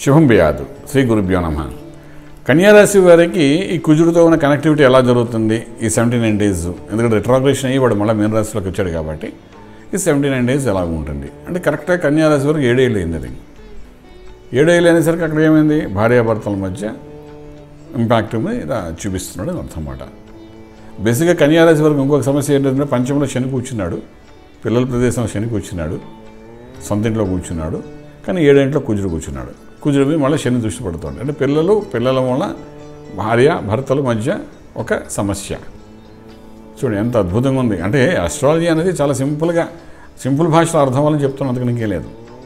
శుభం బియాదు శ్రీ గురుభ్యో నమ కన్యారాశి వారికి ఈ కుజుడితో ఉన్న కనెక్టివిటీ ఎలా జరుగుతుంది ఈ సెవెంటీ నైన్ డేస్ ఎందుకంటే రిట్రాగ్రేషన్ అయ్యి వాడు మళ్ళీ మీన రాశిలోకి వచ్చాడు కాబట్టి ఈ సెవెంటీ నైన్ డేస్ ఎలా ఉంటుంది అంటే కరెక్ట్గా కన్యారాశి వరకు ఏడేళ్ళు అయింది అది ఏడేళ్ళు అనేసరికి అక్కడ ఏమైంది భార్యాభర్తల మధ్య ఇంపాక్ట్ మీద చూపిస్తున్నాడు అని అర్థం అన్నమాట బేసిక్గా కన్యారాశి వరకు ఇంకొక సమస్య ఏంటంటే పంచంలో శని కూర్చున్నాడు పిల్లల ప్రదేశంలో శని కూర్చున్నాడు సొంత ఇంట్లో కూర్చున్నాడు కానీ ఏడేంట్లో కుజుడు కూర్చున్నాడు కుజుడు మీద మళ్ళీ శని దృష్టి పడుతుంది అంటే పిల్లలు పిల్లల వల్ల భార్య భర్తల మధ్య ఒక సమస్య చూడండి ఎంత అద్భుతంగా ఉంది అంటే అస్ట్రాలజీ అనేది చాలా సింపుల్గా సింపుల్ భాషలో అర్థం అవ్వాలని చెప్తున్నా అందుకు ఇంకేం లేదు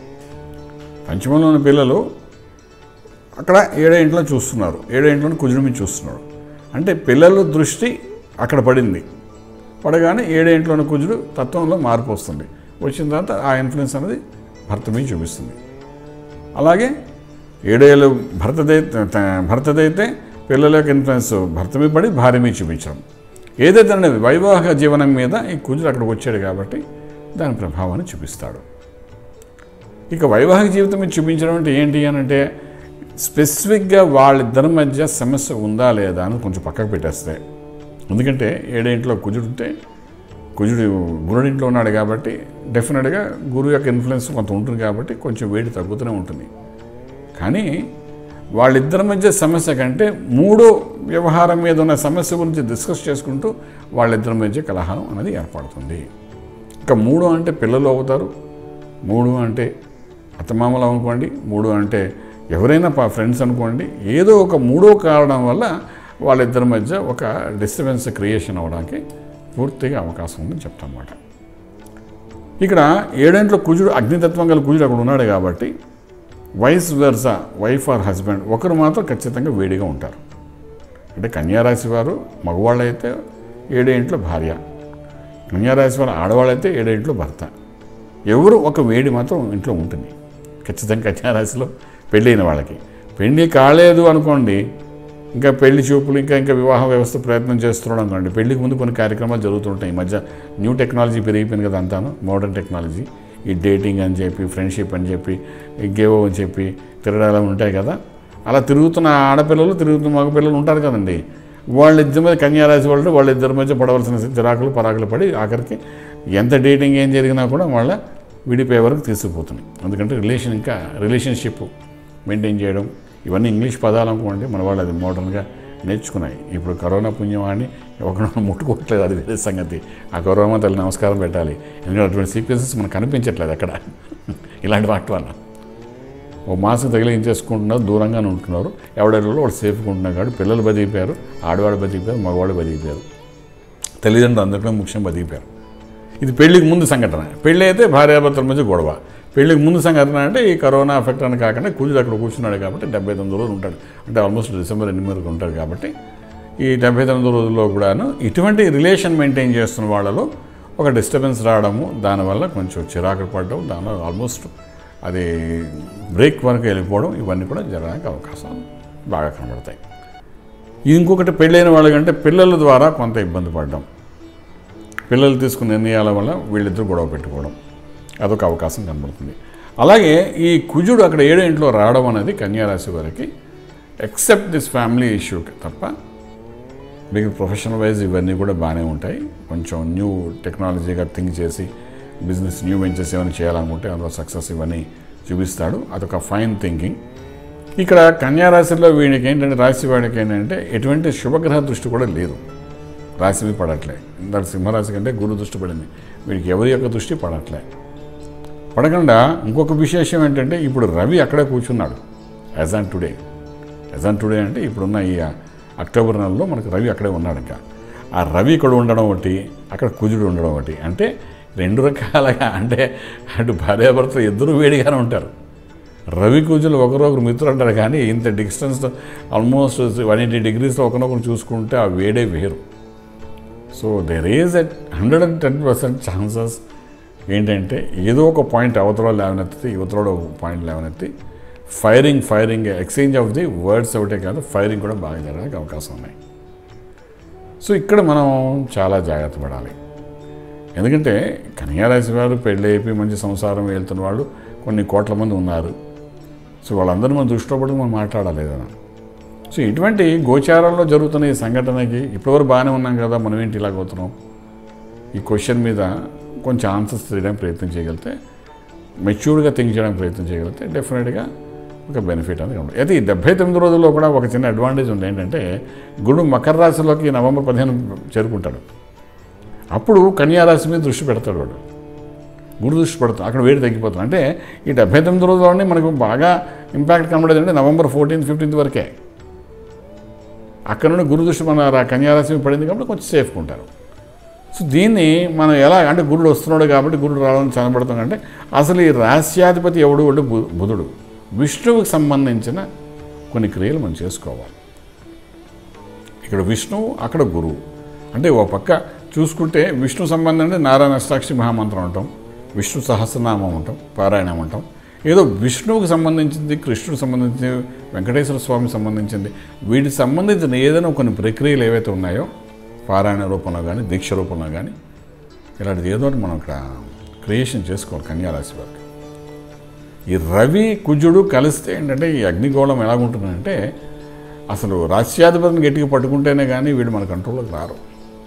పంచమంలో ఉన్న పిల్లలు అక్కడ ఏడో ఇంట్లో చూస్తున్నారు ఏడో ఇంట్లో కుజుడు మీద చూస్తున్నారు అంటే పిల్లల దృష్టి అక్కడ పడింది పడగానే ఏడో ఇంట్లో ఉన్న కుజుడు తత్వంలో మార్పు వస్తుంది వచ్చిన తర్వాత ఆ ఇన్ఫ్లుయెన్స్ అనేది భర్త మీద చూపిస్తుంది అలాగే ఏడేళ్ళు భర్తదైతే భర్తదైతే పిల్లల యొక్క ఇన్ఫ్లుయెన్స్ భర్త మీద పడి భార్య మీద చూపించడం ఏదైతే అనేది వైవాహిక జీవనం మీద ఈ కుజుడు అక్కడికి వచ్చాడు కాబట్టి దాని ప్రభావాన్ని చూపిస్తాడు ఇక వైవాహిక జీవితం మీద చూపించడం అంటే ఏంటి అని అంటే స్పెసిఫిక్గా వాళ్ళిద్దరి మధ్య సమస్య ఉందా లేదా అని కొంచెం పక్కకు పెట్టేస్తే ఎందుకంటే ఏడేంట్లో కుజుడు ఉంటే కుజుడు గురుడింట్లో ఉన్నాడు కాబట్టి డెఫినెట్గా గురువు యొక్క ఇన్ఫ్లుయెన్స్ కొంత ఉంటుంది కాబట్టి కొంచెం వేడి తగ్గుతూనే ఉంటుంది కానీ వాళ్ళిద్దరి మధ్య సమస్య కంటే మూడో వ్యవహారం మీద ఉన్న సమస్య గురించి డిస్కస్ చేసుకుంటూ వాళ్ళిద్దరి మధ్య కలహారం అనేది ఏర్పడుతుంది ఇక మూడు అంటే పిల్లలు అవుతారు మూడు అంటే అత్తమామలు అనుకోండి మూడు అంటే ఎవరైనా ఫ్రెండ్స్ అనుకోండి ఏదో ఒక మూడో కారణం వల్ల వాళ్ళిద్దరి మధ్య ఒక డిస్టర్బెన్స్ క్రియేషన్ అవ్వడానికి పూర్తిగా అవకాశం ఉందని చెప్తామాట ఇక్కడ ఏడేంట్లో కుజుడు అగ్నితత్వం గల కుజుడు అక్కడ ఉన్నాడు కాబట్టి vice versa wife or husband ఒకరు మాత్రం ఖచ్చితంగా వేడిగా ఉంటారు అంటే కన్యారాశి వారు మగవాళ్ళైతే ఏడేంట్లో భార్య కన్యారాశి వారు ఆడవాళ్ళైతే ఏడేంట్లో భర్త ఎవరు ఒక వేడి మాత్రం ఇంట్లో ఉంటుంది ఖచ్చితంగా కన్యారాశిలో పెళ్ళైన వాళ్ళకి పెళ్ళి కాలేదు అనుకోండి ఇంకా పెళ్లి చూపులు ఇంకా ఇంకా వివాహ వ్యవస్థ ప్రయత్నం చేస్తున్నాడు అనుకోండి పెళ్లికి ముందు కొన్ని కార్యక్రమాలు జరుగుతుంటాయి ఈ మధ్య న్యూ టెక్నాలజీ పెరిగిపోయింది కదా అంతాను మోడర్న్ టెక్నాలజీ ఈ డేటింగ్ అని చెప్పి ఫ్రెండ్షిప్ అని చెప్పి గేవో అని చెప్పి తిరగడాలు ఉంటాయి కదా అలా తిరుగుతున్న ఆడపిల్లలు తిరుగుతున్న మగపిల్లలు ఉంటారు కదండి వాళ్ళిద్దరి మీద కన్యారాశి వాళ్ళు వాళ్ళిద్దరి మధ్య పడవలసిన చిరాకులు పరాకులు పడి ఆఖరికి ఎంత డేటింగ్ ఏం జరిగినా కూడా వాళ్ళ విడిపోయే వరకు తీసుకుపోతుంది ఎందుకంటే రిలేషన్ ఇంకా రిలేషన్షిప్ మెయింటైన్ చేయడం ఇవన్నీ ఇంగ్లీష్ పదాలు అనుకోండి మన వాళ్ళు అది మోడర్న్గా నేర్చుకున్నాయి ఇప్పుడు కరోనా పుణ్యమాన్ని ఒకరిని ముట్టుకోవట్లేదు అది వేరే సంగతి ఆ కరోనా తల్లి నమస్కారం పెట్టాలి ఎందుకంటే అటువంటి సీక్వెన్సెస్ మనకు కనిపించట్లేదు అక్కడ ఇలాంటి వాటి వల్ల ఓ మాస్క్ తగిలించేసుకుంటున్నారు దూరంగానే ఉంటున్నారు ఎవడెవరిలో వాళ్ళు సేఫ్గా ఉంటున్నారు కాబట్టి పిల్లలు బతికిపోయారు ఆడవాళ్ళు బతికిపోయారు మగవాళ్ళు బతికిపోయారు తల్లిదండ్రులు అందరికీ ముఖ్యం బతికిపోయారు ఇది పెళ్లికి ముందు సంఘటన పెళ్ళి అయితే భార్యాభర్తల మధ్య గొడవ పెళ్లికి ముందు సంఘటన అంటే ఈ కరోనా ఎఫెక్ట్ అని కాకుండా కుజుడు అక్కడ కూర్చున్నాడు కాబట్టి డెబ్బై తొమ్మిది రోజులు ఉంటాడు అంటే ఆల్మోస్ట్ డిసెంబర్ ఎనిమిది వరకు ఉంటాడు కాబట్టి ఈ డెబ్బై తొమ్మిది రోజుల్లో కూడాను ఇటువంటి రిలేషన్ మెయింటైన్ చేస్తున్న వాళ్ళలో ఒక డిస్టర్బెన్స్ రావడము దానివల్ల కొంచెం చిరాకు పడడం దానివల్ల ఆల్మోస్ట్ అది బ్రేక్ వరకు వెళ్ళిపోవడం ఇవన్నీ కూడా జరగడానికి అవకాశాలు బాగా కనబడతాయి ఇంకొకటి పెళ్ళైన వాళ్ళకంటే పిల్లల ద్వారా కొంత ఇబ్బంది పడడం పిల్లలు తీసుకున్న నిర్ణయాల వల్ల వీళ్ళిద్దరూ గొడవ పెట్టుకోవడం అదొక అవకాశం కనబడుతుంది అలాగే ఈ కుజుడు అక్కడ ఏడో ఇంట్లో రావడం అనేది కన్యారాశి వారికి ఎక్సెప్ట్ దిస్ ఫ్యామిలీ ఇష్యూ తప్ప మీకు ప్రొఫెషనల్ వైజ్ ఇవన్నీ కూడా బాగానే ఉంటాయి కొంచెం న్యూ టెక్నాలజీగా థింక్ చేసి బిజినెస్ న్యూ వెంచర్స్ ఏమైనా చేయాలనుకుంటే అందులో సక్సెస్ ఇవన్నీ చూపిస్తాడు అదొక ఫైన్ థింకింగ్ ఇక్కడ కన్యారాశిలో వీడికి ఏంటంటే రాశి వాడికి ఏంటంటే ఎటువంటి శుభగ్రహ దృష్టి కూడా లేదు రాశి మీద పడట్లే ఇందాక సింహరాశి కంటే గురు దృష్టి పడింది వీడికి ఎవరి యొక్క దృష్టి పడట్లే పడకుండా ఇంకొక విశేషం ఏంటంటే ఇప్పుడు రవి అక్కడే కూర్చున్నాడు as on today as on today అంటే ఇప్పుడున్న ఈ అక్టోబర్ నెలలో మనకు రవి అక్కడే ఉన్నాడు ఇంకా ఆ రవి ఇక్కడ ఉండడం ఒకటి అక్కడ కుజుడు ఉండడం ఒకటి అంటే రెండు రకాలుగా అంటే అటు భార్యాభర్తలు ఇద్దరు వేడిగానే ఉంటారు రవి కుజులు ఒకరొకరు మిత్రులు అంటారు కానీ ఇంత డిస్టెన్స్ ఆల్మోస్ట్ వన్ ఎయిటీ డిగ్రీస్లో ఒకరినొకరు చూసుకుంటే ఆ వేడే వేరు so there is at hundred and ten percent chances ఏంటంటే ఏదో ఒక పాయింట్ అవతల లేవనెత్తి యువతలో ఒక పాయింట్ లేవనెత్తి firing firing exchange of the words ఒకటే కాదు ఫైరింగ్ కూడా బాగా జరగడానికి అవకాశం ఉన్నాయి సో ఇక్కడ మనం చాలా జాగ్రత్త పడాలి ఎందుకంటే కన్యారాశి వారు పెళ్ళి అయిపోయి మంచి సంసారం వెళ్తున్న వాళ్ళు కొన్ని కోట్ల మంది ఉన్నారు సో వాళ్ళందరూ మనం దృష్టిలో పడి మనం మాట్లాడాలి ఏదైనా సో ఇటువంటి గోచారాల్లో జరుగుతున్న ఈ సంఘటనకి ఇప్పటివరకు బాగానే ఉన్నాం కదా మనం ఏంటి ఇలాగ అవుతున్నాం ఈ క్వశ్చన్ మీద కొంచెం ఆన్సర్స్ తీయడానికి ప్రయత్నం చేయగలిగితే మెచ్యూర్డ్గా థింక్ చేయడానికి ప్రయత్నం చేయగలిగితే డెఫినెట్గా ఒక బెనిఫిట్ అనేది ఉంటుంది అయితే ఈ డెబ్బై తొమ్మిది రోజుల్లో కూడా ఒక చిన్న అడ్వాంటేజ్ ఉంది ఏంటంటే గురుడు మకర రాశిలోకి నవంబర్ పదిహేను చేరుకుంటాడు అప్పుడు కన్యా రాశి మీద దృష్టి పెడతాడు వాడు గురు దృష్టి పెడతాడు అక్కడ వేడి తగ్గిపోతుంది అంటే ఈ డెబ్బై తొమ్మిది రోజుల్లోనే మనకు బాగా ఇంపాక్ట్ కనబడేది అంటే నవంబర్ ఫోర్టీన్త్ ఫిఫ్టీన్త్ వరకే అక్కడ నుండి గురు దృష్టి మన రా- కన్యా రాశి మీద పడింది కాబట్టి కొంచెం సేఫ్గా ఉంటారు సో దీన్ని మనం ఎలా అంటే గురుడు వస్తున్నాడు కాబట్టి గురుడు రావాలని చదవబడతాం అంటే అసలు ఈ రాస్యాధిపతి ఎవడు అంటే బు- బుధుడు విష్ణువుకి సంబంధించిన కొన్ని క్రియలు మనం చేసుకోవాలి ఇక్కడ విష్ణువు అక్కడ గురువు అంటే ఓ పక్క చూసుకుంటే విష్ణు సంబంధం అంటే నారాయణ అష్టాక్షి మహామంత్రం అంటాం విష్ణు సహస్రనామం అంటాం పారాయణం అంటాం ఏదో విష్ణువుకి సంబంధించింది కృష్ణుడికి సంబంధించింది వెంకటేశ్వర స్వామికి సంబంధించింది వీటికి సంబంధించిన ఏదైనా కొన్ని ప్రక్రియలు ఏవైతే ఉన్నాయో పారాయణ రూపంలో కానీ దీక్ష రూపంలో కానీ ఇలాంటిది ఏదో ఒకటి మనం ఇక్కడ క్రియేషన్ చేసుకోవాలి కన్యారాశి వారికి ఈ రవి కుజుడు కలిస్తే ఏంటంటే ఈ అగ్నిగోళం ఎలాగుంటుందంటే అసలు రాస్యాధిపతిని గట్టిగా పట్టుకుంటేనే కానీ వీడు మన కంట్రోల్లోకి రారు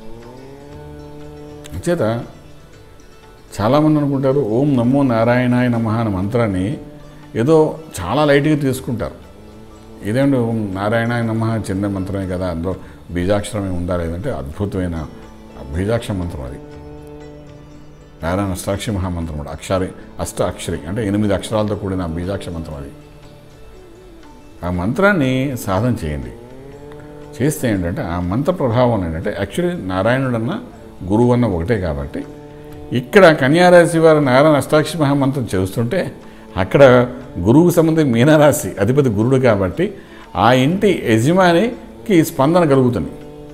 చేత చాలామంది అనుకుంటారు ఓం నమో నారాయణాయ నమ అనే మంత్రాన్ని ఏదో చాలా లైట్గా తీసుకుంటారు ఇదేంటి ఓం నారాయణాయ నమ చిన్న మంత్రమే కదా అందులో బీజాక్షరమే ఉందా లేదంటే అద్భుతమైన బీజాక్షర మంత్రం అది నారాయణ అష్టాక్షి మహామంత్రం కూడా అక్షరి అష్ట అక్షరి అంటే ఎనిమిది అక్షరాలతో కూడిన బీజాక్షర మంత్రం అది ఆ మంత్రాన్ని సాధన చేయండి చేస్తే ఏంటంటే ఆ మంత్ర ప్రభావం ఏంటంటే యాక్చువల్లీ నారాయణుడన్న గురువు అన్న ఒకటే కాబట్టి ఇక్కడ కన్యారాశి వారి నారాయణ అష్టాక్షి మహామంత్రం చేస్తుంటే అక్కడ గురువుకు సంబంధించి మీనరాశి అధిపతి గురుడు కాబట్టి ఆ ఇంటి యజమానికి స్పందన కలుగుతుంది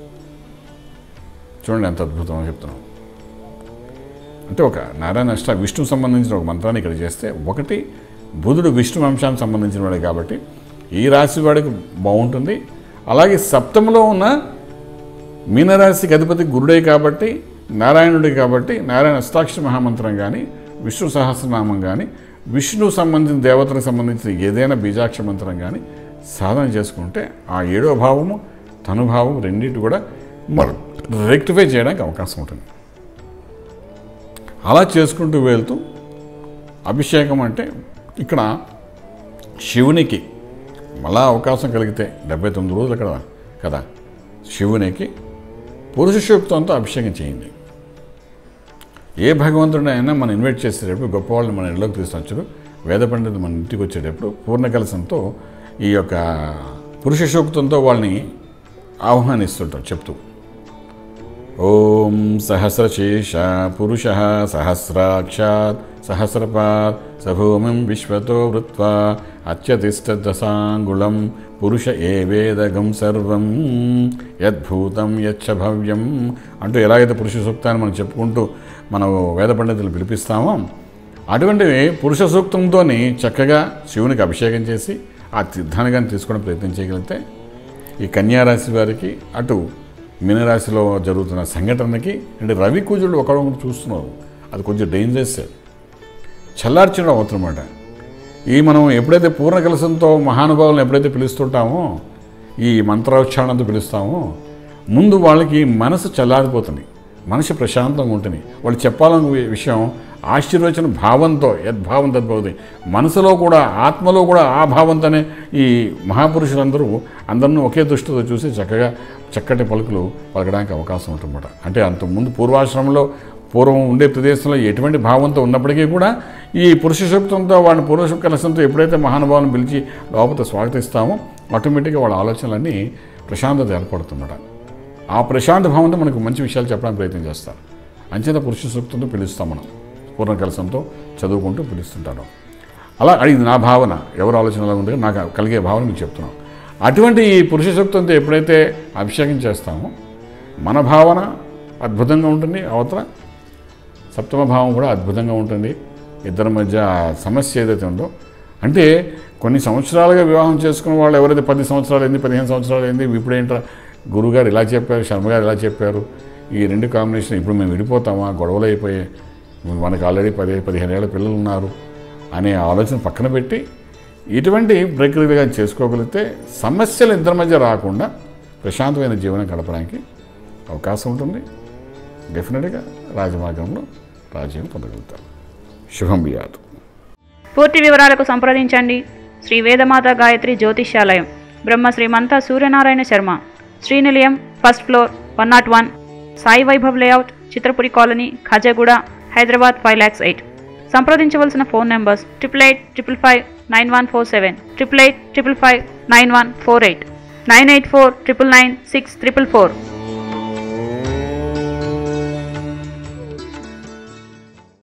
చూడండి ఎంత అద్భుతం చెప్తున్నాం అంటే ఒక నారాయణ అష్ట విష్ణు సంబంధించిన ఒక మంత్రాన్ని ఇక్కడ చేస్తే ఒకటి బుధుడు విష్ణు వంశానికి సంబంధించిన వాడే కాబట్టి ఈ రాశి వాడికి బాగుంటుంది అలాగే సప్తమలో ఉన్న మీనరాశికి అధిపతి గురుడే కాబట్టి నారాయణుడే కాబట్టి నారాయణ అష్టాక్షర మహామంత్రం కానీ విష్ణు సహస్రనామం కానీ విష్ణు సంబంధించిన దేవతలకు సంబంధించిన ఏదైనా బీజాక్షర మంత్రం కానీ సాధన చేసుకుంటే ఆ ఏడో భావము తనుభావం రెండింటి కూడా మనం రెక్టిఫై చేయడానికి అవకాశం ఉంటుంది అలా చేసుకుంటూ వెళ్తూ అభిషేకం అంటే ఇక్కడ శివునికి మళ్ళా అవకాశం కలిగితే డెబ్బై తొమ్మిది రోజులు కదా కదా శివునికి పురుష సూక్తంతో అభిషేకం చేయండి ఏ భగవంతుడిని అయినా మనం ఇన్వైట్ చేసేటప్పుడు గొప్ప వాళ్ళని మన ఇళ్ళకి తీసుకొచ్చాడు వేద పండితులు మన ఇంటికి వచ్చేటప్పుడు పూర్ణ కలసంతో ఈ యొక్క పురుష సూక్తంతో వాళ్ళని ఆహ్వానిస్తుంటాం చెప్తూ ఓం సహస్రశేష పురుష సహస్రాక్షాత్ సహస్రపాత్ సభూమిం విశ్వతో వృత్వా అత్యతిష్టదశాంగుళం పురుష ఏ వేదగం సర్వం యద్భూతం యచ్చ భవ్యం అంటూ ఎలాగైతే పురుష సూక్తాన్ని మనం చెప్పుకుంటూ మనం వేద పండితులు పిలిపిస్తామో అటువంటి పురుష సూక్తంతో చక్కగా శివునికి అభిషేకం చేసి ఆ తీర్థాన్ని కానీ తీసుకోవడం ప్రయత్నం చేయగలిగితే ఈ కన్యారాశి వారికి అటు మీనరాశిలో జరుగుతున్న సంఘటనకి అంటే రవి కుజుడు ఒకడొకరు చూస్తున్నారు అది కొంచెం డేంజరస్ చల్లార్చడం అవుతుందన్నమాట ఈ మనం ఎప్పుడైతే పూర్ణ కలసంతో మహానుభావులను ఎప్పుడైతే పిలుస్తుంటామో ఈ మంత్రోచ్చారణతో పిలుస్తామో ముందు వాళ్ళకి మనసు చల్లారిపోతుంది మనసు ప్రశాంతంగా ఉంటుంది వాళ్ళు చెప్పాలన్న వి- విషయం ఆశీర్వచన భావంతో యద్భావం తద్భవతి మనసులో కూడా ఆత్మలో కూడా ఆ భావంతోనే ఈ మహాపురుషులందరూ అందరిని ఒకే దృష్టితో చూసి చక్కగా చక్కటి పలుకులు పలకడానికి అవకాశం ఉంటుందన్నమాట అంటే అంతకుముందు పూర్వాశ్రమంలో పూర్వం ఉండే ప్రదేశంలో ఎటువంటి భావంతో ఉన్నప్పటికీ కూడా ఈ పురుష సూక్తంతో వాళ్ళని పురుష కలసంతో ఎప్పుడైతే మహానుభావులను పిలిచి లోపల స్వాగతిస్తామో ఆటోమేటిక్గా వాళ్ళ ఆలోచనలన్నీ ప్రశాంతత ఏర్పడుతుందన్నమాట ఆ ప్రశాంత భావంతో మనకు మంచి విషయాలు చెప్పడానికి ప్రయత్నం చేస్తారు అంచేత పురుష సూక్తంతో పిలుస్తాం మనం పూర్ణ కలసంతో చదువుకుంటూ పిలుస్తుంటాను అలా ఇది నా భావన ఎవరు ఆలోచన ఎలా ఉందో నాకు కలిగే భావన మీకు చెప్తున్నాను అటువంటి ఈ పురుష సూక్తంతో ఎప్పుడైతే అభిషేకం చేస్తామో మన భావన అద్భుతంగా ఉంటుంది అవతల సప్తమ భావం కూడా అద్భుతంగా ఉంటుంది ఇద్దరి మధ్య ఆ సమస్య ఏదైతే ఉందో అంటే కొన్ని సంవత్సరాలుగా వివాహం చేసుకున్న వాళ్ళు ఎవరైతే పది సంవత్సరాలు అయింది పదిహేను సంవత్సరాలు అయింది ఇప్పుడు ఏంట్రా గురుగారు ఇలా చెప్పారు శర్మ గారు ఇలా చెప్పారు ఈ రెండు కాంబినేషన్ ఇప్పుడు మేము విడిపోతామా గొడవలు అయిపోయాయి మనకు ఆల్రెడీ పది పదిహేను ఏళ్ళ పిల్లలు ఉన్నారు అనే ఆలోచన పక్కన పెట్టి ఇటువంటి ప్రక్రియలుగా చేసుకోగలిగితే సమస్యలు ఇద్దరి మధ్య రాకుండా ప్రశాంతమైన జీవనం గడపడానికి అవకాశం ఉంటుంది డెఫినెట్గా రాజమార్గంలో రాజ్యం పొందగలుగుతారు శుభం బియాదు పూర్తి వివరాలకు సంప్రదించండి Shri Vedamata Gayatri Jyotishyalayam Brahma Srimantha Suryanarayana Sharma Srinilayam first floor one not one Sai Vaibhav layout Chitrapuri colony Khajaguda Hyderabad five lakhs eight సంప్రదించవలసిన phone numbers triple eight triple five nine one four seven triple eight triple five nine one four eight nine eight four triple nine six triple four